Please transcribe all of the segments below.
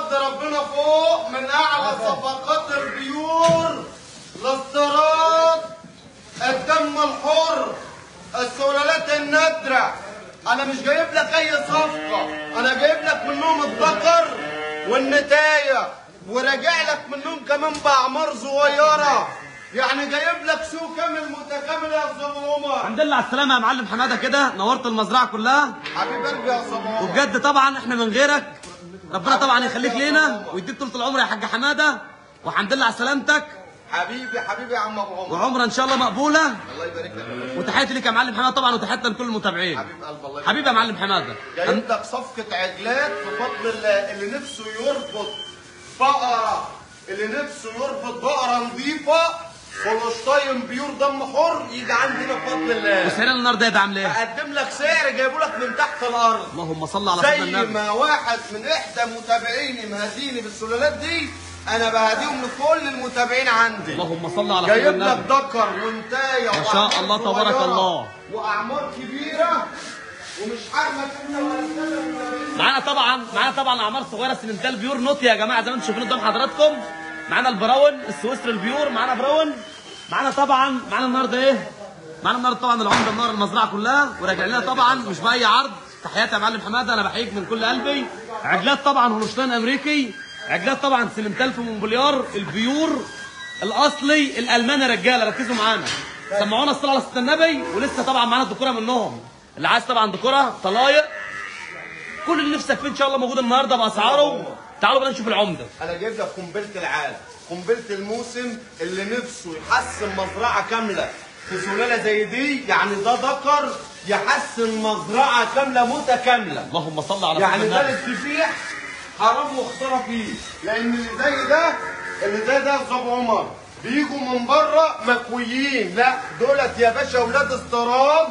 يرد ربنا فوق من اعلى صفقات البيور الاستيراد الدم الحر السلالات النادرة انا مش جايب لك اي صفقة انا جايب لك منهم الذكر والنتاية وراجع لك منهم كمان باعمار صغيرة يعني جايب لك سوق كامل متكامل يا استاذ عمر الحمد لله على السلامه يا معلم حماده كده نورت المزرعه كلها حبيب قلبي يا استاذ عمر وبجد طبعا احنا من غيرك ربنا طبعا يخليك لينا ويديك طول العمر يا حاج حماده والحمد لله على سلامتك حبيبي حبيبي يا عم ابو عمر وعمره ان شاء الله مقبوله الله يبارك لك وتحياتي ليك يا معلم حماده طبعا وتحياتنا لكل المتابعين حبيب قلب الله يبارك حبيبي يا معلم حماده جايب لك صفقة عجلات في فضل الله اللي نفسه يربط بقرة اللي نفسه يربط بقرة نظيفة هولشتاين بيور دم حر يجي عندنا بفضل الله وسعرنا النهارده يبقى عامل ايه؟ اقدم لك سعر جايبه لك من تحت الارض اللهم صل على سيدنا زي النبي ما واحد من احدى متابعيني مهديني بالسلالات دي انا بهديهم لكل المتابعين عندي اللهم صل على جايب سيدنا لك النبي ذكر وانتايه ما شاء وأعمار الله تبارك صغيرة الله. واعمار كبيره ومش حرمك انت ولا السبب معانا طبعا معانا طبعا اعمار صغيره سننتال بيور نوتي يا جماعه زي ما انتم شايفين قدام حضراتكم معانا البراون السويسري البيور معانا براون معانا طبعا معانا النهارده ايه؟ معانا النهارده طبعا العمده النهار المزرعه كلها وراجع لنا طبعا مش باي عرض تحياتي يا معلم حماده انا بحييك من كل قلبي عجلات طبعا هولشتاين امريكي عجلات طبعا سلمتال في مونبليار البيور الاصلي الالماني رجاله ركزوا معانا سمعونا الصلاه على سيدنا النبي ولسه طبعا معانا الدكوره منهم اللي عايز طبعا دكوره طلايق كل اللي نفسك فيه ان شاء الله موجود النهارده باسعاره تعالوا بقى نشوف العمده انا جايب لك قنبله العالم قنبله الموسم اللي نفسه يحسن مزرعه كامله في سلاله زي دي يعني ده ذكر يحسن مزرعه كامله متكامله اللهم صل على يعني سيدنا ده النبي الذبيح حرام واختار فيه لان اللي زي ده اللي زي ده يا استاذ عمر بيجوا من بره مكويين لا دولت يا باشا اولاد استيراد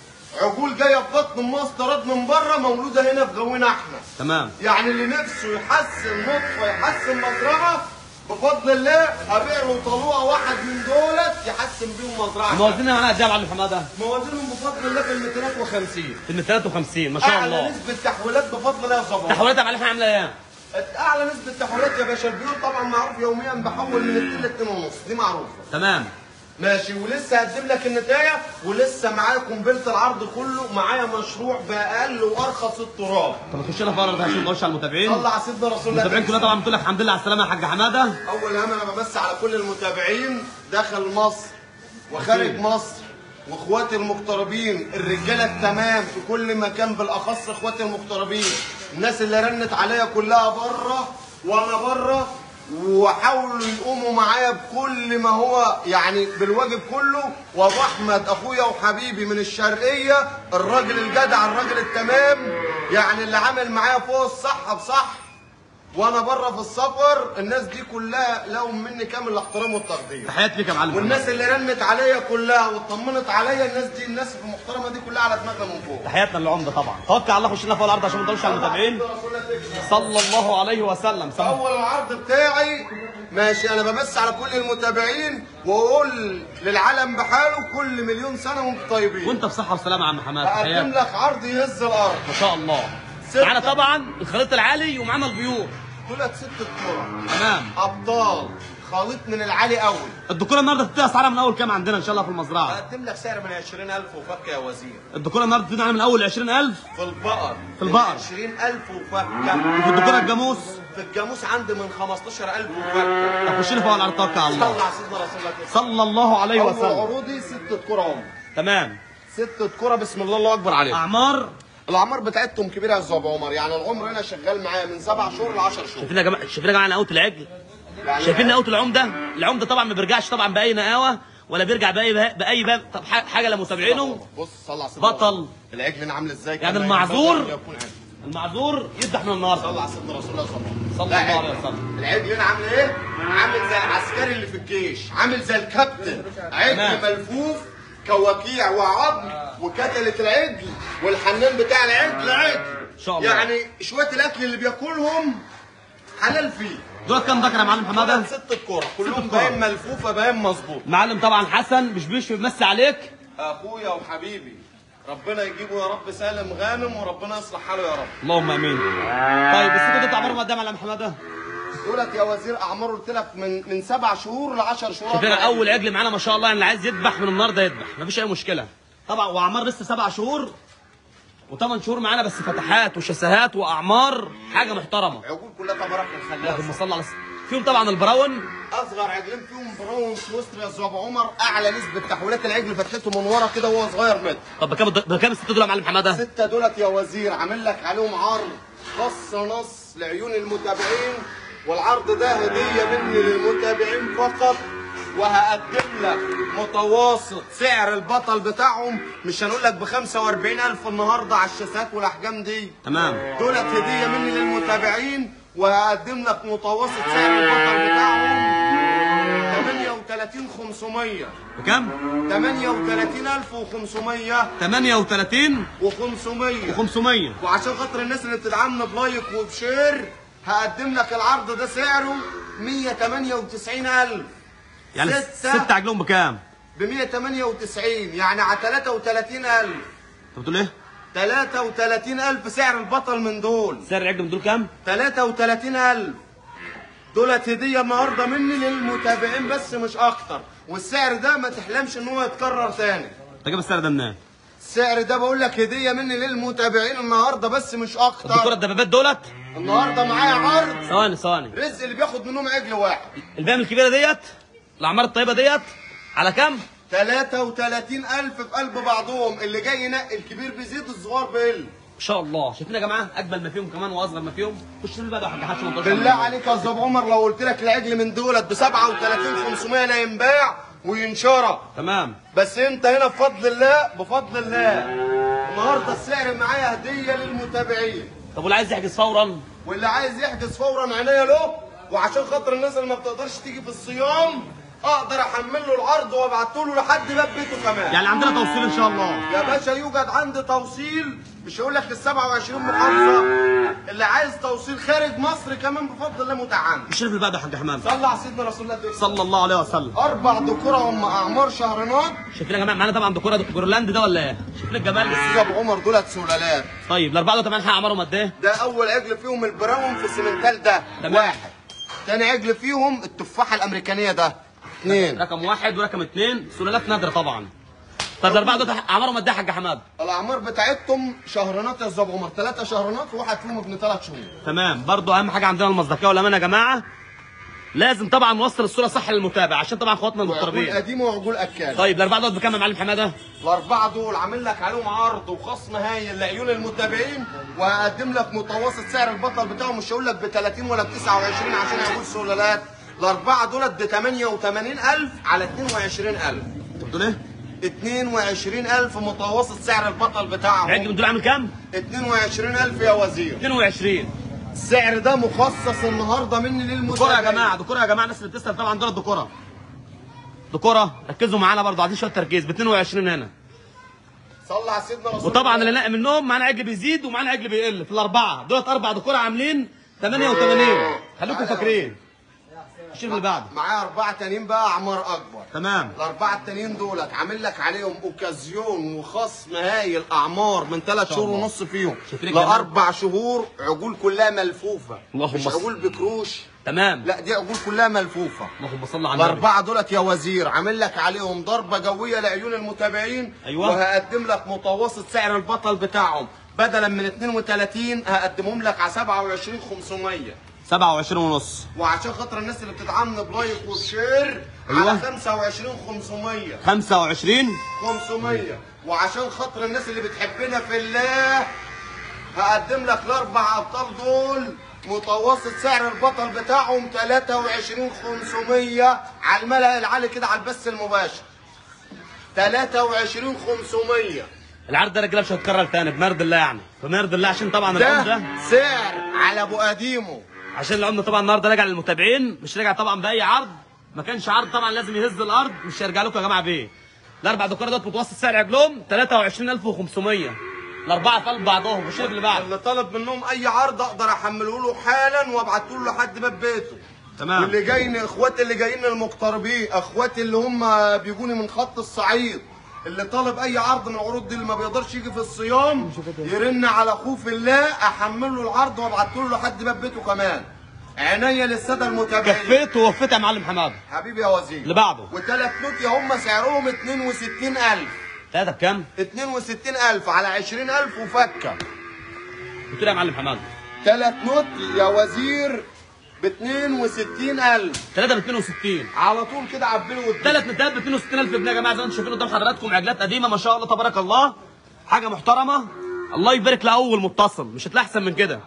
عجول جايه في بطن امها استيراد من بره مولوده هنا في جونا احنا تمام يعني اللي نفسه يحسن نطفه يحسن مزرعه بفضل الله ابيع له طلوعه واحد من دولت يحسن بيهم مزرعه موازيننا معانا قد ايه يا معلم حماده؟ موازينهم بفضل الله في ال 250 في 53 ما شاء اعلى الله نسبه تحويلات بفضل الله يا صباح تحولات يا معلم عامله ايه؟ اعلى نسبه تحويلات يا باشا البيوت طبعا معروف يوميا بحول من 2 ل 2 ونص دي معروفه تمام ماشي ولسه هقدم لك النتايه ولسه معايا قنبله العرض كله معايا مشروع باقل وارخص التراب طب نخش لنا فقره عشان نخش على المتابعين صلى على سيدنا رسول الله المتابعين كلها طبعا بتقول لك الحمد لله على السلامه يا حاج حماده اول هم انا بمس على كل المتابعين داخل مصر وخارج أكيد. مصر واخواتي المغتربين الرجاله التمام في كل مكان بالاخص اخواتي المغتربين الناس اللي رنت عليا كلها بره وانا بره وحاولوا يقوموا معايا بكل ما هو يعني بالواجب كله وابو احمد اخويا وحبيبي من الشرقيه الراجل الجدع الراجل التمام يعني اللي عامل معايا فوق الصح بصح وانا بره في السفر الناس دي كلها لهم مني كامل الاحترام والتقدير تحياتي ليك يا معلم حمادة. والناس اللي رنت عليا كلها واطمنت عليا الناس دي الناس المحترمه دي كلها على دماغها من فوق تحياتنا للعمده طبعا توكل على الله خش لنا فوق العرض عشان ما نطولش على المتابعين صلى الله عليه وسلم سلام. اول العرض بتاعي ماشي انا بمس على كل المتابعين واقول للعالم بحاله كل مليون سنه وانتم طيبين وانت بصحه وسلامه يا عم حماده هقدم تحياتي لك عرض يهز الارض ما شاء الله ستة. معانا طبعا الخليط العالي ومعانا البيور دولت ست كوره تمام ابطال خليط من العالي قوي الدكوره النهارده بتبتدي اسعارها من اول كام عندنا ان شاء الله في المزرعه هقدم لك سعر من 20000 وفك يا وزير الدكوره النهارده بتبتدي من اول 20000 في البقر في البقر. 20000 وفك وفي الدكوره الجاموس في الجاموس عندي من 15000 وفك اخش لي فوق العرض توكل على صلى الله على سيدنا رسول الله كده. صلى الله عليه اول وسلم عروضي ست كرة عمر تمام ست كرة بسم الله الله اكبر عليهم اعمار الاعمار بتاعتهم كبيره يا استاذ عمر يعني العمر هنا شغال معايا من سبع شهور ل 10 شهور شايفين يا جماعه شايفين يا جماعه نقاوه العجل يعني شايفين نقاوه العمده العمده طبعا ما بيرجعش طبعا باي نقاوه ولا بيرجع باي باي باب طب ح- حاجه لمتابعينه بص صلى على سيدنا بطل. رسول. العجل هنا عامل ازاي يعني كان المعذور ينبغي أن يكون عجل. المعذور يذبح من النهارده صلى على سيدنا رسول الله صلى الله عليه وسلم صلى لا الله عليه عجل. وسلم. العجل هنا عامل ايه؟ عامل زي العسكري اللي في الجيش عامل زي الكابتن عجل تمام. ملفوف كوكيع وعظم وكتلة العجل والحنان بتاع العجل عجل إن شاء الله. يعني شوية الأكل اللي بياكلهم حلال فيه دول كام ذكر يا معلم حماده دول ست الكرة كلهم الكرة. باين ملفوفة باين مظبوط معلم طبعا حسن مش بيش بيمسي عليك أخويا وحبيبي ربنا يجيبه يا رب سالم غانم وربنا يصلح حاله يا رب اللهم امين طيب الست دي تعبر قدام على عم حماده دولت يا وزير اعمار قلت لك من من سبع شهور ل 10 شهور شايفين اول عجل معانا ما شاء الله يعني اللي عايز يذبح من النهارده يذبح مفيش اي مشكله طبعا واعمار لسه سبع شهور وثمان شهور معانا بس فتحات وشسهات واعمار حاجه محترمه عجول كلها تبارك الخلاف اللهم صل على س- فيهم طبعا البراون اصغر عجلين فيهم براون سويسرا زوب عمر اعلى نسبه تحويلات العجل فتحته من ورا كده وهو صغير متر طب بكام الد- بكام الست دول يا معلم حماده؟ ستة دولت يا وزير عامل لك عليهم عرض خاص نص لعيون المتابعين والعرض ده هدية مني للمتابعين فقط وهقدم لك متوسط سعر البطل بتاعهم مش هنقول لك ب 45000 النهارده على الشاسات والاحجام دي تمام دولت هدية مني للمتابعين وهقدم لك متوسط سعر البطل بتاعهم 38500 بكام؟ 38500 38 و500 و500 وعشان خاطر الناس اللي بتدعمنا بلايك وبشير هقدم لك العرض ده سعره 198000 يعني ستة. ست عجلهم بكام؟ ب 198 يعني على 33000 انت بتقول ايه؟ 33000 سعر البطل من دول سعر العجل من دول كام؟ 33000 دولت هديه النهارده مني للمتابعين بس مش اكتر والسعر ده ما تحلمش ان هو يتكرر تاني انت جايب السعر ده منين؟ السعر ده بقول لك هديه مني للمتابعين النهارده بس مش الدكتوره اكتر الدبابات دولت النهارده معايا عرض ثواني ثواني رزق اللي بياخد منهم عجل واحد البيم الكبيره ديت الاعمار الطيبه ديت على كام؟ 33000 في قلب بعضهم اللي جاي ينقي الكبير بيزيد الصغار بيقل ما شاء الله شايفين يا جماعه اجمل ما فيهم كمان واصغر ما فيهم خش بقى ده حاجه حاجه بالله عليك يا استاذ عمر لو قلت لك العجل من دولت ب 37500 لا ينباع وينشرى تمام بس انت هنا بفضل الله بفضل الله النهارده السعر معايا هديه للمتابعين طب واللي عايز يحجز فورا واللي عايز يحجز فورا عينيا له وعشان خاطر الناس اللي ما بتقدرش تيجي في الصيام اقدر احمل له العرض وابعته له لحد باب بيته كمان يعني عندنا توصيل ان شاء الله يا باشا يوجد عندي توصيل مش هقول لك ال 27 محافظه اللي عايز توصيل خارج مصر كمان بفضل الله متاح عندي الشرف اللي بعده يا حاج حمام صلى على سيدنا رسول الله الدين. صلى الله عليه وسلم اربع ذكور هم اعمار شهرنات شايفين يا جماعه معانا طبعا دكوره جورلاند ده ولا ايه؟ شايفين الجمال استاذ ابو عمر دولت سلالات طيب الاربعه دول كمان اعمارهم قد ايه؟ ده اول عجل فيهم البراون في السمنتال ده تمام. واحد تاني عجل فيهم التفاحه الامريكانيه ده اثنين رقم واحد ورقم اثنين سلالات نادره طبعا طب الاربعه دول اعمارهم قد ايه يا حاج حماد؟ الاعمار بتاعتهم شهرنات يا استاذ ابو عمر ثلاثه شهرنات وواحد فيهم ابن ثلاث شهور تمام برضو اهم حاجه عندنا المصداقيه والامانه يا جماعه لازم طبعا نوصل الصوره صح للمتابع عشان طبعا اخواتنا وعجول المغتربين قديمه وعجول اكاد طيب الاربعه دول بكام يا معلم حماده؟ الاربعه دول عامل لك عليهم عرض وخصم هايل لعيون المتابعين وهقدم لك متوسط سعر البطل بتاعهم مش هقول لك ب 30 ولا ب 29 عشان عجول سلالات الاربعه دولت ب 88000 على 22000 انت بتقول ايه؟ 22000 متوسط سعر البطل العجل بتاعهم من دول عامل كام؟ 22000 يا وزير 22 السعر ده مخصص النهارده مني دكوره للمتابعين يا جماعه دكوره يا جماعه الناس اللي بتسال طبعا دول الدكوره دكوره ركزوا معانا برضو عايزين شويه تركيز ب 22 هنا صلى على سيدنا رسول وطبعا الله. اللي نقي منهم معانا عجل بيزيد ومعانا عجل بيقل في الاربعه دولت اربع دكوره عاملين 88 خليكم فاكرين الشيخ اللي بعده معايا اربعه تانيين بقى اعمار اكبر تمام الاربعه التانيين دولت عامل لك عليهم اوكازيون وخصم هايل اعمار من ثلاث شاء شهور الله. ونص فيهم شايفين الجمال؟ لاربع شهور عجول كلها ملفوفه اللهم مش صل. عجول بكروش تمام لا دي عجول كلها ملفوفه اللهم صل على النبي الاربعه دولت يا وزير عامل لك عليهم ضربه جويه لعيون المتابعين أيوة. وهقدم لك متوسط سعر البطل بتاعهم بدلا من 32 هقدمهم لك على 27 500 27 ونص وعشان خاطر الناس اللي بتدعمنا بلايك وشير أيوة. على 25 500 25 500 وعشان خاطر الناس اللي بتحبنا في الله هقدم لك الاربع ابطال دول متوسط سعر البطل بتاعهم 23 500 على الملأ العالي كده على البث المباشر 23 500 العرض ده يا رجاله مش هيتكرر تاني بمرد الله يعني بمرد الله عشان طبعا ده العمده سعر على ابو قديمه عشان العمده طبعا النهارده راجع للمتابعين مش راجع طبعا باي عرض ما كانش عرض طبعا لازم يهز الارض مش هيرجع لكم يا جماعه بيه الاربع دكار دوت متوسط سعر عجلهم 23500 الاربعه في قلب بعضهم الشيء اللي بعد اللي طلب منهم اي عرض اقدر احمله له حالا وابعته له لحد باب بيته تمام واللي جايين اخواتي اللي جايين المقتربين اخواتي اللي هم بيجوني من خط الصعيد اللي طالب اي عرض من العروض دي اللي ما بيقدرش يجي في الصيام يرن على اخوه في الله احمل له العرض وابعته له لحد باب بيته كمان عينيا للساده المتابعين كفيت ووفيت يا معلم حماده حبيبي يا وزير اللي بعده وثلاث نوت هم سعرهم 62000 ثلاثه بكام؟ 62000 على 20000 وفكه قلت له يا معلم حماده ثلاث نوت يا وزير ب 62000 ثلاثه ب 62 على طول كده عبله واديه ثلاث نتات ب 62000 جنيه يا جماعه زي ما انتم شايفين قدام حضراتكم عجلات قديمه ما شاء الله تبارك الله حاجه محترمه الله يبارك لاول متصل مش هتلاقي احسن من كده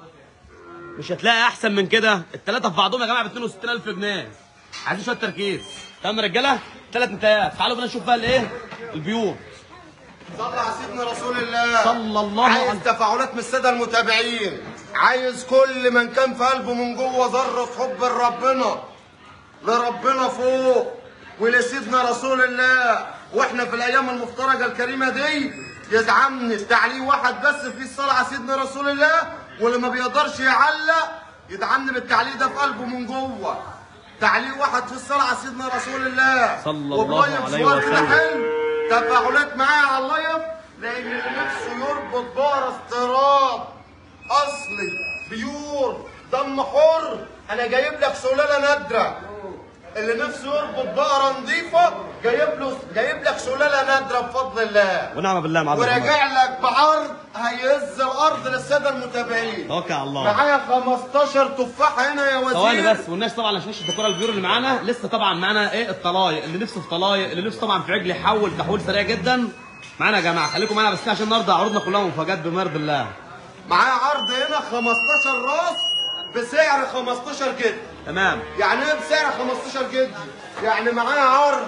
مش هتلاقي احسن من كده الثلاثه في بعضهم يا جماعه ب 62000 جنيه عايزين شويه تركيز تمام يا رجاله ثلاث نتايات تعالوا بينا نشوف بقى الايه البيور صلى على سيدنا رسول الله صلى الله عايز عليه تفاعلات من الساده المتابعين عايز كل من كان في قلبه من جوه ذره حب لربنا لربنا فوق ولسيدنا رسول الله واحنا في الايام المفترجه الكريمه دي يدعمني التعليق واحد بس في الصلاه على سيدنا رسول الله واللي ما بيقدرش يعلق يدعمني بالتعليق ده في قلبه من جوه تعليق واحد في الصلاه على سيدنا رسول الله صلى الله وبلايف عليه صور كده وسلم. حلو تفاعلات معايا على اللايف لان اللي نفسه يربط بقره استيراد اصلي بيور دم حر انا جايب لك سلاله نادره اللي نفسه يربط بقره نظيفه جايب له جايب لك سلاله نادره بفضل الله ونعم بالله يا معلم حماده وراجع لك بعرض هيهز الارض للساده المتابعين توكل على الله معايا 15 تفاحه هنا يا وزير ثواني بس والناس طبعا عشان نشوف الدكوره البيور اللي معانا لسه طبعا معانا ايه الطلايق اللي نفسه في طلايق اللي نفسه طبعا في عجل يحول تحويل سريع جدا معانا يا جماعه خليكم معانا بس عشان النهارده عروضنا كلها مفاجات بمرض الله معايا عرض هنا 15 راس بسعر 15 جد تمام يعني ايه بسعر 15 جدي يعني معايا عرض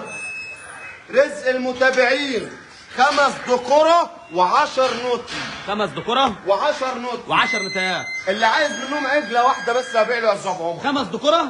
رزق المتابعين خمس دكرة و10 نوتي خمس دكوره و10 نوتي و10 نتايات اللي عايز منهم عجلة واحدة بس هبيع له يا استاذ عمر خمس دكوره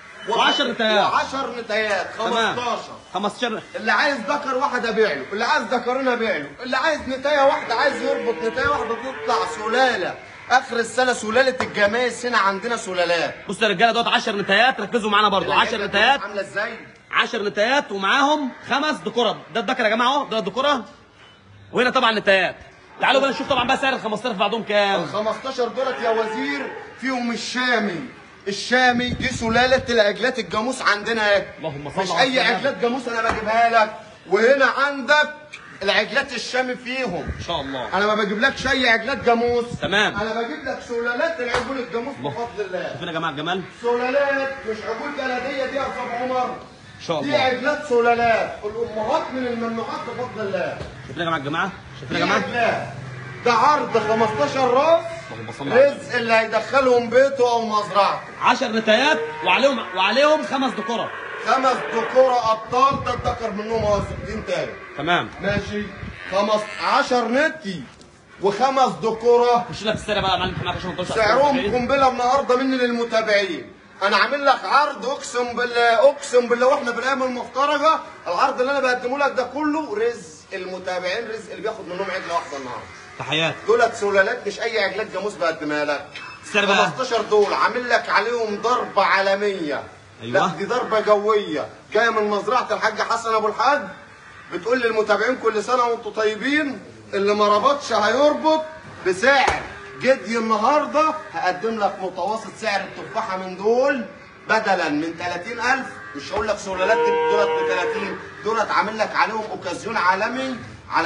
و10 نتايات و10 نتايات تمام 15 15 اللي عايز ذكر واحد ابيع له اللي عايز ذكرين ابيع له اللي عايز نتايه واحده عايز يربط نتايه واحده تطلع سلاله اخر السنه سلاله الجمايس هنا عندنا سلالات بصوا يا رجاله دوت 10 نتايات ركزوا معانا برضو 10 العجلة نتايات عامله ازاي 10 نتايات ومعاهم خمس دكوره ده الذكر يا جماعه اهو ده الدكوره وهنا طبعا نتايات تعالوا بقى نشوف طبعا بقى سعر ال 15 في بعضهم كام ال 15 دولت يا وزير فيهم الشامي الشامي دي سلاله العجلات الجاموس عندنا اهي اللهم صل مش على اي سيدنا. عجلات جاموس انا بجيبها لك وهنا عندك العجلات الشامي فيهم ان شاء الله انا ما بجيبلكش اي عجلات جاموس تمام. انا بجيب لك سلالات العجول الجاموس بفضل الله شايفين يا جماعه الجمال سلالات مش عجول بلديه دي يا استاذ عمر ان شاء دي الله عجلات سلالات الامهات من الممنوعات بفضل الله شايفين يا جماعه الجماعه شايفين دي يا جماعه عجلات ده عرض 15 راس اللهم صل على رزق اللي هيدخلهم بيته او مزرعته 10 نتايات وعليهم وعليهم خمس دكوره خمس دكوره ابطال ده اتذكر منهم اهو 60 تاني تمام ماشي خمس 10 نتي وخمس دكوره خش لك السعر بقى يا معلم حماده عشان ما نطولش على سعرهم المتابعين. قنبله النهارده مني للمتابعين انا عامل لك عرض اقسم بالله اقسم بالله واحنا في الايام المفترجه العرض اللي انا بقدمه لك ده كله رزق المتابعين رزق اللي بياخد منهم عجله واحده النهارده تحيات دولت سلالات مش اي عجلات جاموس بقدمها لك السعر بقى 15 دول عامل لك عليهم ضربه عالميه أيوة. لا دي ضربه جويه جايه من مزرعه الحاج حسن ابو الحاج بتقول للمتابعين كل سنه وانتم طيبين اللي ما ربطش هيربط بسعر جدي النهارده هقدم لك متوسط سعر التفاحه من دول بدلا من 30000 مش هقول لك سلالات دي دولت ب 30 دولت عامل لك عليهم اوكازيون عالمي على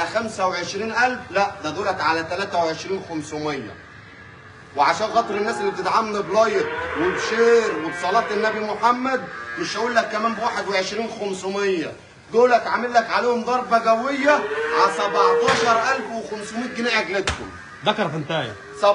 25000 لا ده دولت على 23500 وعشان خاطر الناس اللي بتدعمنا بلايك وبشير وبصلاة النبي محمد مش هقول لك كمان ب 21500 دولت عامل لك عليهم ضربة جوية على 17500 جنيه عجلتكم ذكر فنتايه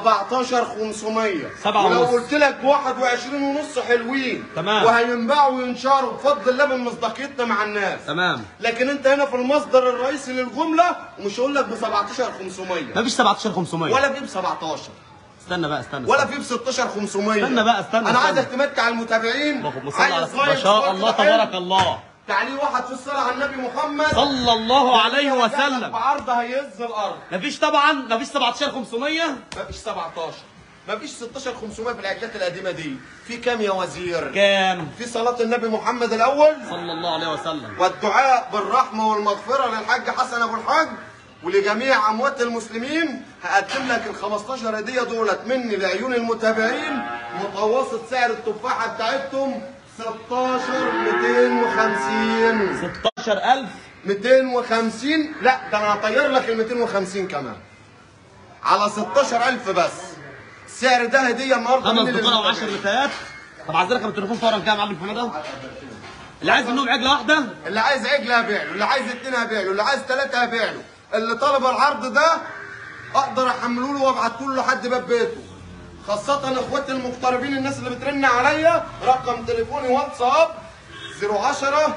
17500 سبعة ولو ونص. قلت لك ب 21 ونص حلوين تمام. وهينباعوا وينشروا بفضل الله من مصداقيتنا مع الناس تمام لكن انت هنا في المصدر الرئيسي للجمله ومش هقول لك ب 17500 مفيش 17500 ولا في ب 17 استنى بقى استنى ولا استنى. في ب 16500 استنى بقى، استنى، انا استنى. عايزك تمتع المتابعين اللهم صل على عايز سيدنا. ما لايك شاء صور الله كده حلو. تبارك الله تعليق واحد في الصلاه على النبي محمد صلى الله عليه رجعلك وسلم بعرض هيهز الارض مفيش طبعا مفيش 17500 مفيش 17 مفيش 16500 في العجلات القديمه دي في كام يا وزير كام في صلاه النبي محمد الاول صلى الله عليه وسلم والدعاء بالرحمه والمغفره للحاج حسن ابو الحاج ولجميع اموات المسلمين هقدم لك ال 15 هديه دولت مني لعيون المتابعين متوسط سعر التفاحه بتاعتهم 16 250 16000 250 لا ده انا هطير لك ال 250 كمان على 16000 بس السعر ده هديه النهارده خمس مني بطاقه و10 للمتابعين. نتايات طب عايز رقم التليفون فورا كام يا معلم محمد اللي عايز منهم عجله واحده اللي عايز عجله هبيع له اللي عايز اتنين هبيع له اللي عايز ثلاثه هبيع له اللي طلب العرض ده اقدر احمله له وابعته له لحد باب بيته خاصة اخواتي المغتربين الناس اللي بترن عليا رقم تليفوني واتساب 010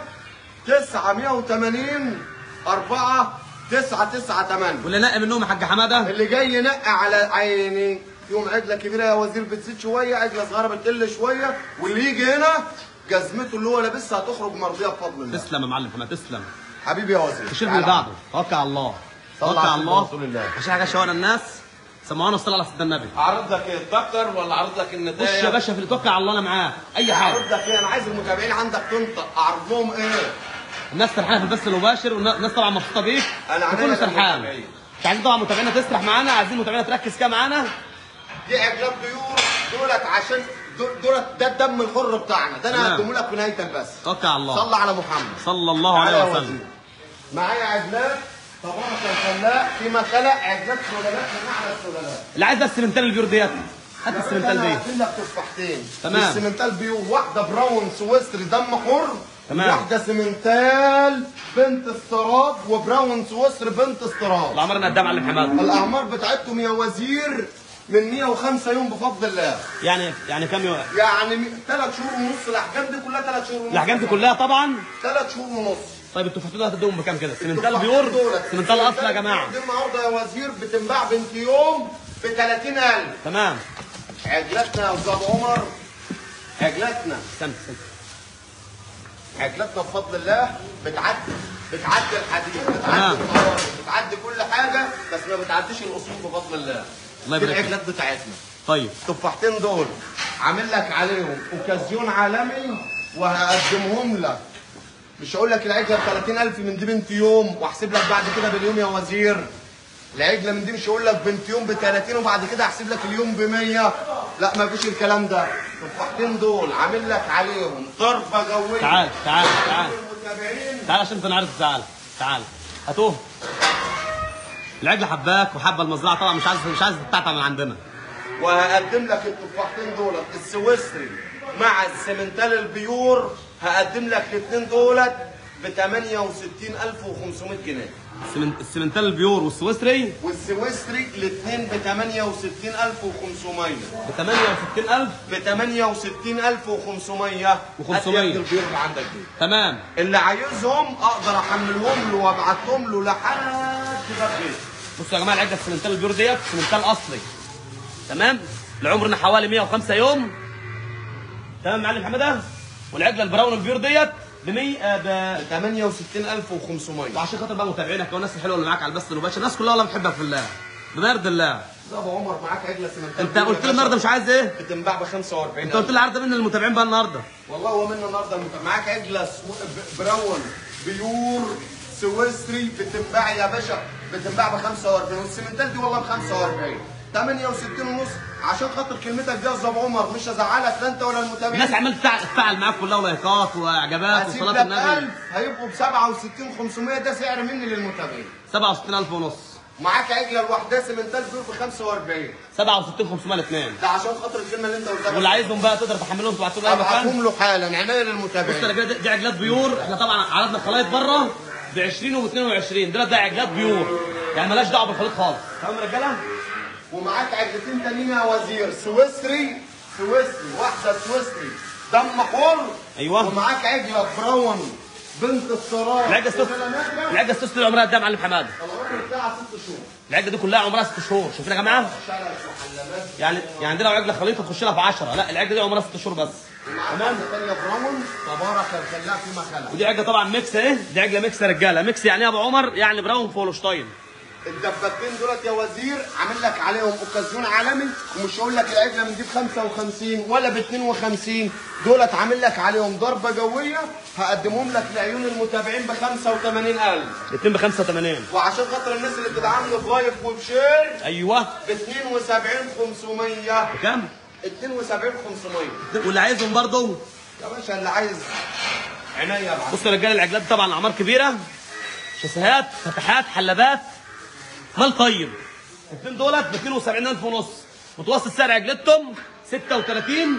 980 4 998 واللي نقي منهم يا حاج حماده اللي جاي ينقي على عيني فيهم عجله كبيره يا وزير بتزيد شويه عجله صغيره بتقل شويه واللي يجي هنا جزمته اللي هو لابسها هتخرج مرضيه بفضل الله تسلم يا معلم محمد تسلم حبيبي يا وزير تشيل تعال من بعضه توكل على الله صلى توكل على على الله رسول الله. عشان حاجه شوانا الناس سمعونا الصلاه على سيدنا النبي اعرض لك ايه الدكر ولا اعرض لك خش الندايه يا باشا في اللي توكل على الله انا معاك اي حاجه اعرض لك ايه انا عايز المتابعين عندك تنطق اعرض لهم ايه الناس سرحانه في البث المباشر والناس طبعا مبسوطه بيك أنا وكله عنيا سرحان للمتابعين. مش عايزين طبعا متابعينا تسرح معانا عايزين متابعينا تركز كده معانا دي عجلات طيور دولت عشان دول- دولت ده الدم الحر بتاعنا ده انا تمام. هقدمه لك في نهايه البث توكل على الله صلى على محمد صلى الله تعالى عليه يا وسلم وزير. معايا عجلات تبارك الخلاق فيما خلق عجلات سلالات من اعلى السلالات اللي عايز السمنتال البيور ديت هات السمنتال انا دي هقفل لك تفاحتين تمام. السمنتال بيو واحده براون سويسري دم حر تمام. واحده سمنتال بنت استراد وبراون سويسري بنت استراد العمر انا قدام معلم حماده الاعمار بتاعتهم يا وزير من 105 يوم بفضل الله يعني يعني كام يوم يعني ثلاث شهور ونص الاحجام دي كلها ثلاث شهور ونص الاحجام دي كلها طبعا ثلاث شهور ونص طيب التفاحتين دول هتدوهم بكام كده سمنتال بيور سمنتال اصل يا جماعه دي النهارده يا وزير بتنباع بنت يوم ب 30000 تمام عجلتنا يا استاذ عمر عجلتنا استنى استنى عجلتنا بفضل الله بتعدي بتعدي الحديد تمام. بتعدي القوارب بتعدي كل حاجه بس ما بتعديش الاصول بفضل الله الله دي يبارك فيك. العجلات بتاعتنا طيب التفاحتين دول عامل لك عليهم اوكازيون عالمي وهقدمهم لك مش هقول لك العجله ب 30000 من دي بنت يوم واحسب لك بعد كده باليوم يا وزير العجله من دي مش هقول لك بنت يوم ب 30 وبعد كده احسب لك اليوم ب 100 لا ما فيش الكلام ده التفاحتين دول عامل لك عليهم ضربه جويه تعال تعال تعال المتابعين تعال عشان انت عارف تعال تعال هاتوه العجل حباك وحبه المزرعه طبعا مش عايز مش عايز تتعتع من عندنا وهقدم لك التفاحتين دولت السويسري مع السمنتال البيور هقدم لك الاثنين دولت ب 68500 جنيه السمن- السمنتال البيور والسويسري والسويسري الاثنين ب 68500 ب 68000 ب 68500 و500. هات يا ابني البيور اللي عندك دي تمام اللي عايزهم اقدر احملهم له وابعتهم له لحد باب بيته بصوا يا جماعه العجله السمنتال البيور ديت سمنتال اصلي تمام لعمرنا حوالي 105 يوم تمام يا معلم حماده والعجله البراون البيور ديت ب 100 ب 68500 وعشان خاطر بقى متابعينك والناس الحلوه اللي معاك على البث المباشر الناس كلها والله بتحبك في الله بمرد الله ده ابو عمر معاك عجله سمنتال انت بيور يا قلت لي باشا. النهارده مش عايز ايه بتنباع ب 45 انت قلت لي عرض من المتابعين بقى النهارده والله هو منه النهارده المت- معاك عجله سو... ب- براون بيور سويسري بتنباع يا باشا بتنباع ب 45 والسمنتال دي والله ب 45 68 ونص عشان خاطر كلمتك دي يا استاذ أبو عمر مش هزعلك لا انت ولا المتابعين الناس عمال تفع- تفعل معاك كلها ولايكات واعجابات هسيب وصلاه لك النبي 1000 هيبقوا ب 67 500 ده سعر مني للمتابعين 67000 ونص معاك عجله لوحدها سمنتال بيور ب 45 67 500 الاثنين ده عشان خاطر الكلمه اللي انت قلتها واللي عايزهم بقى تقدر تحملهم تبعتهم اي مكان ابعتهم له حالا عناية بص للمتابعين الرجاله دي, دي عجلات بيور احنا طبعا عرضنا خلايط بره ب 20 وب 22 دول ده عجلات بيور يعني مالهاش دعوه بالخليط خالص تمام يا رجاله ومعاك عجلتين تانيين يا وزير سويسري سويسري واحده سويسري دم حر أيوة. ومعاك عجله براون بنت الصراع العجله السوس العجله السوس اللي عمرها قد ايه يا معلم حماد العمر بتاعها ست شهور العجله دي كلها عمرها ست شهور شايفين يا جماعه شارع محلبات يعني يعني عندنا لو عجله خليطه تخش لها في 10 لا العجله دي عمرها ست شهور بس ومعاك عجله تانيه براون تبارك الخلاق فيما خلق ودي عجله طبعا ميكس ايه دي عجله ميكس يا رجاله ميكس يعني ايه يا ابو عمر يعني براون فولشتاين الدبابتين دولت يا وزير عامل لك عليهم اوكازيون عالمي ومش هقول لك العجله من دي ب 55 ولا ب 52 دولت عامل لك عليهم ضربه جويه هقدمهم لك لعيون المتابعين ب 85000 الاثنين ب 85 وعشان خاطر الناس اللي بتدعمني بلايك وبشير ايوه ب 72500 بكام 72500 واللي عايزهم برضه يا باشا اللي عايز عينيا بعد بصوا يا رجاله العجلات طبعا اعمار كبيره شاسيهات فتحات حلبات مال طيب الاثنين دولت ب 72000 ونص متوسط سعر عجلتهم 36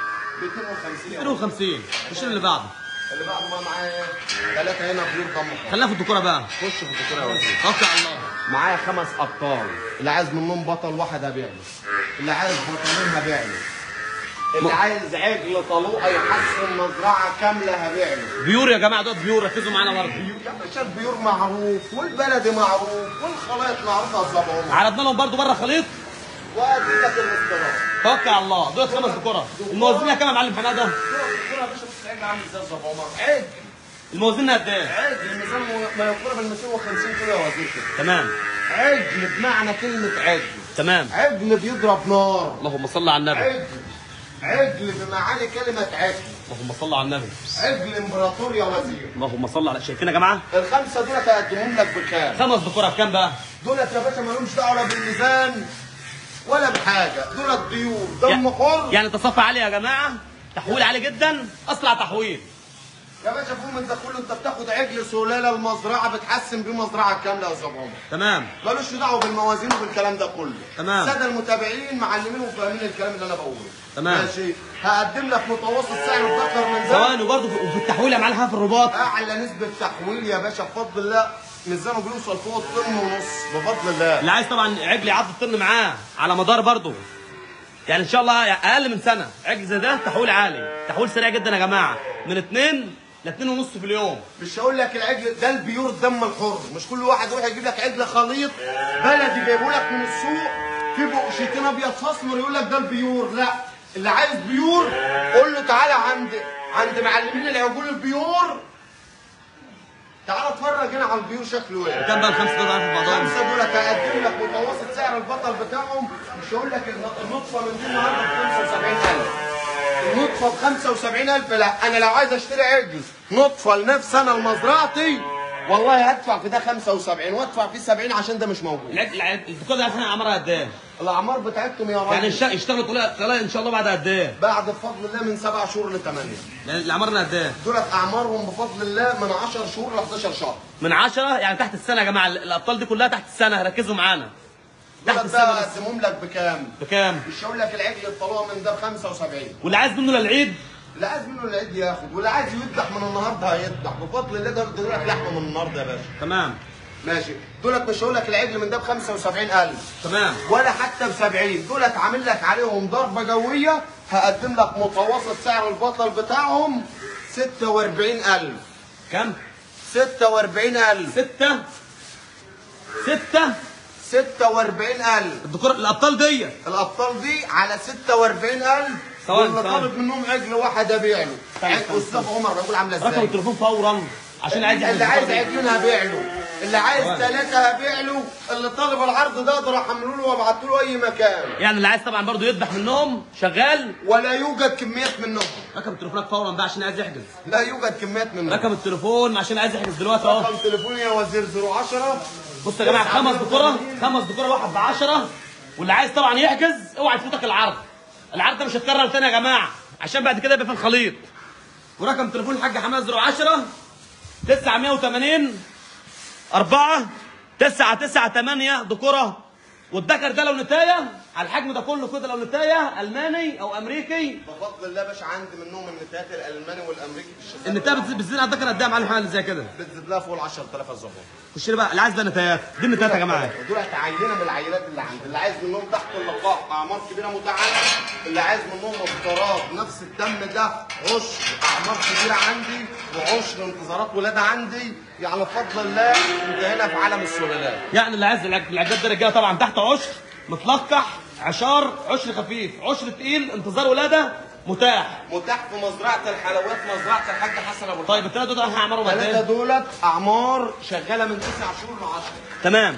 250 52 الشيل اللي بعده اللي بعده ما معايا ثلاثة هنا بيور ضم خالص. خلينا في الدكوره بقى خش في الدكتور يا وزير توكل على الله معايا خمس ابطال اللي عايز منهم بطل واحد هبيع له اللي عايز بطلين هبيع له اللي عايز عجل طلوقه يحسن مزرعه كامله هبيع له بيور يا جماعه دول بيور ركزوا معانا برضه يا باشا البيور معروف والبلدي معروف والخلايط معروفه الزبعومه عرضنا لهم برضه بره خليط وادي لك الاستراحه توكل على الله دول خمس دكوره الموازنين كام يا معلم حماده الدكتور يا باشا بص العجل عامل ازاي الزبعومه عجل الموازنين قد ايه عجل الميزان ما يقرب ال 250 كيلو يا وزير كده تمام عجل بمعنى كلمه عجل تمام عجل بيضرب نار اللهم صل على النبي عجل عجل بمعاني كلمة عجل اللهم صل على النبي عجل امبراطور يا وزير اللهم صل على شايفين يا جماعه الخمسة دول هقدمهم لك بكام؟ خمس دكوره بكام بقى دولت يا باشا مالهمش دعوة لا بالميزان ولا بحاجة دولت ضيوف دم حر يعني تصفى عالي يا جماعه تحويل عالي جدا اسرع تحويل يا باشا فوق من ده كله انت بتاخد عجل سلالة المزرعة بتحسن بيه مزرعة كاملة يا زبعون تمام ملوش دعوة بالموازين وبالكلام ده كله تمام. السادة المتابعين معلمين وفاهمين الكلام اللي انا بقوله تمام. ماشي هقدم لك متوسط سعر الذكر من ده ثواني وبرضه في وفي التحويل يا معلم في الرباط اعلى نسبه تحويل يا باشا بفضل الله ميزانه بيوصل فوق الطن ونص بفضل الله اللي عايز طبعا عجل يعض الطن معاه على مدار برضه يعني ان شاء الله اقل من سنه عجل زي ده تحويل عالي تحويل سريع جدا يا جماعه من اتنين لاتنين ونص في اليوم مش هقول لك العجل ده البيور الدم الحر مش كل واحد يروح يجيب لك عجل خليط بلدي جايبه لك من السوق في بقشتين ابيض فاسمر يقول لك ده البيور لا اللي عايز بيور قول له تعالى عند عند معلمين العجول البيور تعالى اتفرج هنا على البيور شكله ايه كام بقى الخمسه دول عارف بعضهم خمسة دول هقدم لك متوسط سعر البطل بتاعهم مش هقول لك الن- النطفة من دي النهارده ب 75000 النطفة ب 75000 لا أنا لو عايز أشتري عجل نطفة لنفسي أنا لمزرعتي والله هدفع في ده 75 وادفع فيه 70 عشان ده مش موجود العجل العجل- الدكتور ده عارفين اعمارها قد ايه الأعمار بتاعتهم يا يعني راجل الش- يشتغلوا طلع طلع ان شاء الله بعد قد ايه بعد بفضل الله من سبع شهور لثمانية يعني الاعمارنا قد ايه دولت أعمارهم بفضل الله من 10 شهور ل 11 شهر من 10 يعني تحت السنه يا جماعه الابطال دي كلها تحت السنه ركزوا معانا تحت دولت بقى السنه بس أقدمهم لك بكام؟ بكام مش هقول لك العجل الطلاق من ده ب 75 واللي عايز منه للعيد اللي عايز منه العيد ياخد واللي عايز يذبح من النهارده هيذبح بفضل الله ده دول لك لحمه من النهارده يا باشا تمام ماشي دولت مش هقول لك العجل من ده ب 75000 تمام ولا حتى ب 70 دولت عامل لك عليهم ضربه جويه هقدم لك متوسط سعر البطل بتاعهم 46000 كام 46000 ستة ستة 46000 الدكتور الابطال دي الابطال دي على 46000 ثواني، واللي ثواني. طالب منهم عجل واحد ابيع له ثواني، عجل ثواني، استاذ عمر بقول عامله رقم ازاي التليفون فورا عشان عايز يحجز اللي عايز الدكتور دي. عجلين هبيع له اللي عايز ثواني. ثلاثة هبيع له اللي طالب العرض ده اقدر احمله له وابعته له اي مكان يعني اللي عايز طبعا برضه يذبح منهم شغال ولا يوجد كميات منهم رقم تليفونك فورا بقى عشان عايز يحجز لا يوجد كميات منهم رقم التليفون عشان عايز يحجز دلوقتي اهو رقم تليفوني يا وزير 010 بص يا جماعه خمس دكوره خمس دكوره واحد ب 10 واللي عايز طبعا يحجز اوعى تفوتك العرض العرض ده مش هيتكرر تاني يا جماعه عشان بعد كده يبقى في الخليط ورقم تليفون الحاج حماد 010 980 4 9 9 8 دكوره والذكر ده لو نتايه على الحجم ده كله كده لو نتايه الماني او امريكي بفضل الله يا باشا عندي منهم النتايات الالماني والامريكي في الشتاء النتايه بتزيد بتزيد على الذكر قد ايه يا معلم حماد زي كده بتزيد لها فوق ال 10000 الظباط خش لي بقى اللي عايز ده نتايات دي النتايات يا جماعه دول عينه من العينات اللي عندي اللي عايز منهم تحت اللقاح اعمار كبيره متعاليه اللي عايز منهم افتراض نفس الدم ده عشر اعمار كبيره عندي وعشر انتظارات ولاده عندي يعني بفضل الله انت هنا في عالم السلالات يعني اللي عايز العج- العجات ده رجاله طبعا تحت عشر متلقح عشار عشر خفيف عشر تقيل انتظار ولاده متاح متاح في مزرعه الحلويات مزرعه الحاج حسن ابو طيب الثلاثه دول هعملهم قد الثلاثه ايه؟ دولت اعمار شغاله من 9 شهور ل 10 تمام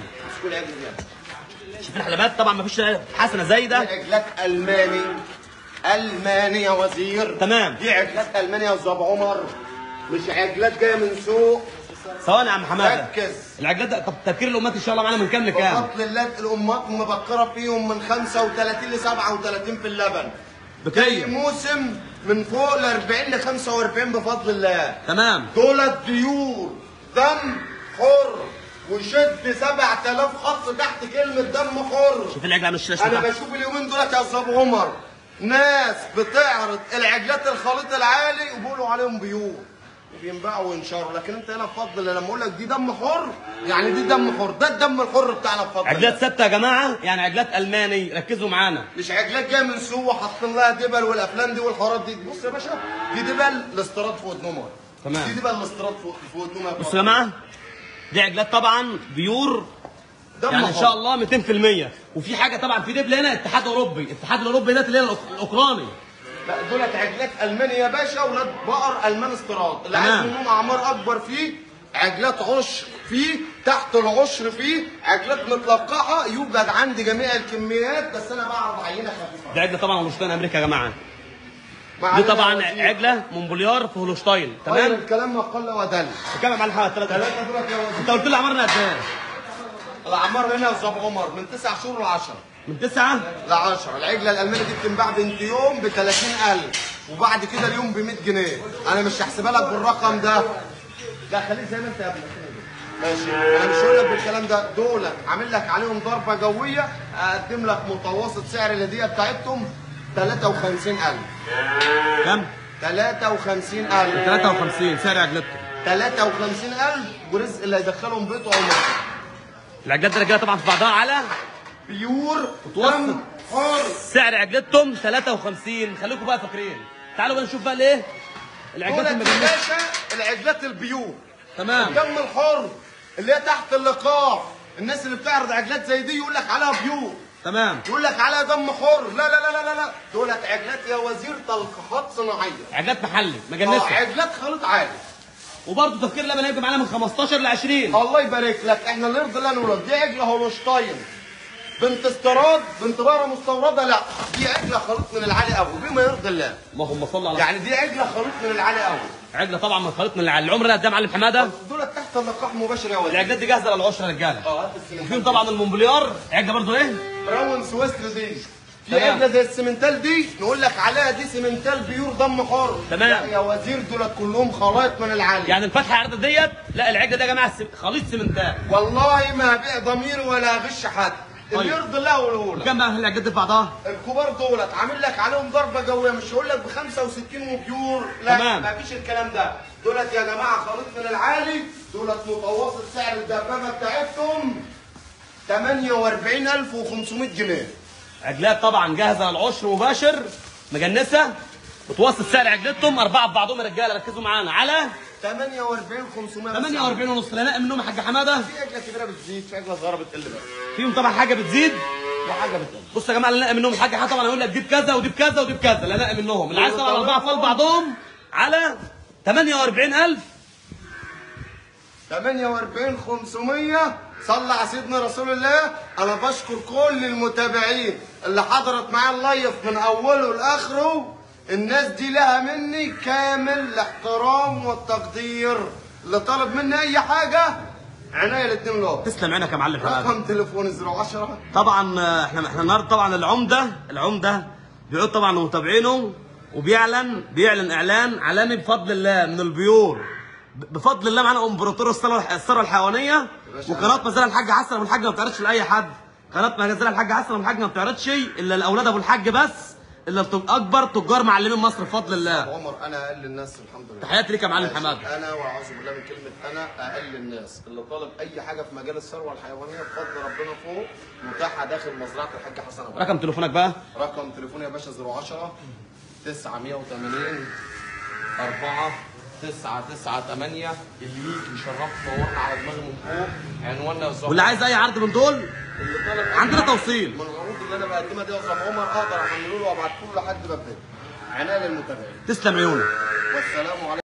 شوفوا العجل ده شوف الحلبات طبعا مفيش حسنه زايده عجلات الماني الماني يا وزير تمام. دي عجلات المانيا يا استاذ عمر مش عجلات جايه من سوق ثواني يا عم حماده ركز. العجلات ده طب تفكير الامهات ان شاء الله معانا من كام لكام؟ بفضل الله الامهات مبكره فيهم من 35 ل 37 في اللبن في بكام؟ موسم من فوق ل 40 ل 45 بفضل الله تمام دول ديور دم حر وشد 7000 خط تحت كلمه دم حر شوف العجله عامل الشاشه انا بتاعها. بشوف اليومين دولت يا استاذ عمر ناس بتعرض العجلات الخليط العالي وبيقولوا عليهم بيور وبينباعوا وينشروا لكن انت هنا بفضل الله لما اقول لك دي دم حر يعني دي دم حر ده الدم الحر بتاعنا بفضل عجلات الله ثابته يا جماعه يعني عجلات الماني ركزوا معانا مش عجلات جايه من سوق وحاطين لها دبل والافلام دي والحوارات دي بص يا باشا دي دبل الاستيراد فوق ودنهم تمام. دي دبل الاستيراد فوق فوق ودنهم بصوا يا جماعه دي عجلات طبعا بيور دم يعني ان حر. شاء الله 200% وفي حاجه طبعا في دبل هنا اتحاد اوروبي الاتحاد الاوروبي ده اللي هي الأوك- الاوكراني لا دولت عجلات المانيا يا باشا ولاد بقر المان استيراد اللي تمام. عايز منهم اعمار اكبر فيه عجلات عشر فيه تحت العشر فيه عجلات متلقحه يوجد عندي جميع الكميات بس انا بعرض عينه خفيفه دي عجله طبعا هولشتاين امريكا يا جماعه مع دي إن طبعا الوزير- عجله مونبوليار في هولشتاين خير تمام الكلام ما قل ودل كام يا معلم حماد ثلاثه ثلاثه دولت يا وزير انت قلت لي عمرنا قد ايه؟ الاعمار هنا يا استاذ عمر من تسع شهور ل 10 من تسعه ل 10 العجله الالمانيه دي بتنباع بنت يوم ب 30000 وبعد كده اليوم ب 100 جنيه انا مش هحسبها لك بالرقم ده لا خليك زي ما انت يا ابني ماشي انا مش هقول لك بالكلام ده دول عامل لك عليهم ضربه جويه اقدم لك متوسط سعر الهديه بتاعتهم 53000 كام؟ 53000 53 سعر عجلته 53000 ورزق اللي هيدخلهم بيته او مصر العجلات دي رجاله طبعا في بعضها على بيور متوسط. دم حر سعر عجلتهم 53 خليكم بقى فاكرين تعالوا بقى نشوف بقى الايه العجلات دولت يا المجنونه باشا العجلات البيور تمام الدم الحر اللي هي تحت اللقاح الناس اللي بتعرض عجلات زي دي يقول لك عليها بيور تمام يقول لك عليها دم حر لا لا لا لا لا لا دولت عجلات يا وزير تلقيحات صناعيه عجلات محلي اه مجنسه عجلات خليط عالي وبرضه تفكير اللبن هيبقى معانا من 15 ل 20 الله يبارك لك احنا اللي يرضي الله نقول دي عجله هولشتاين بنت استيراد بنت بقره مستورده لا دي عجله خليط من العالي قوي بما يرضي الله اللهم صل على يعني دي عجله خليط من العالي قوي عجله طبعا من خليط من العمر ده قد ايه يا معلم حماده دولت تحت اللقاح مباشر يا وزير العجلات دي جاهزه للعشره يا رجاله اه هات السلم. وفيهم طبعا المونبليار عجله برضه ايه براون سويسري دي في تمام. عجله زي السمنتال دي نقول لك عليها دي سمنتال بيور دم حر تمام. لا يا وزير دولت كلهم خلايط من العالي يعني الفتحه عرض ديت لا العجله دي يا جماعه سم- خليط سمنتات والله ما هبيع ضميري ولا اغش حد اللي طيب. يرضي الله ويقول لك كم بقى العجلات دي في بعضها الكبار دولت عامل لك عليهم ضربه جويه مش هقول لك ب 65 وبيور لا تمام. ما فيش الكلام ده دولت يا جماعه خليط من العالي دولت متوسط سعر الدبابه بتاعتهم 48500 جنيه عجلات طبعا جاهزه للعشر مباشر مجنسه متوسط سعر عجلتهم اربعه ببعضهم يا رجاله ركزوا معانا على 48500 بس. 48 ونص لا ناقم منهم يا حاج حماده في عجله كبيره بتزيد في عجله صغيره بتقل بس فيهم طبعا حاجه بتزيد في حاجه بتقل بص يا جماعه اللي ناقم منهم الحاج حماده طبعا هيقول لك دي بكذا ودي بكذا ودي بكذا لا ناقم منهم اللي عايز طبعا اربعه فوق بعضهم على 48000 48500 صلى على سيدنا رسول الله انا بشكر كل المتابعين اللي حضرت معايا اللايف من اوله لاخره الناس دي لها مني كامل الاحترام والتقدير اللي طلب مني اي حاجه عناية الاتنين له تسلم عينك يا معلم حماده رقم تليفوني 010 طبعا آه، احنا احنا النهارده طبعا العمده العمده بيعود طبعا لمتابعينه وبيعلن بيعلن اعلان عالمي بفضل الله من البيور ب- بفضل الله معانا امبراطور الثروه الثروه الحيوانيه باشا. وقناه مزارع الحاج حسن ابو الحاج ما بتعرضش لاي حد قناه مزارع الحاج حسن ابو الحاج ما بتعرضش الا لاولاد ابو الحاج بس الا لتج- اكبر تجار معلمين مصر بفضل الله عمر انا اقل الناس الحمد لله تحياتي ليك يا معلم حماده انا واعوذ بالله من كلمه انا اقل الناس اللي طالب اي حاجه في مجال الثروه الحيوانيه بفضل ربنا فوق متاحه داخل مزرعه الحاج حسن ابو رقم تليفونك بقى رقم تليفوني يا باشا 010 980 4 9 9 8 اللي يجي يشرفنا نورنا على دماغي من فوق عنواننا يا واللي عايز اي عرض من دول اللي طالب أي عندنا حاجة توصيل. من العروض اللي انا بقدمها دي يا استاذ عمر اقدر احمله له وابعته له لحد باب بيته عنايه للمتابعين تسلم عيونك والسلام عليكم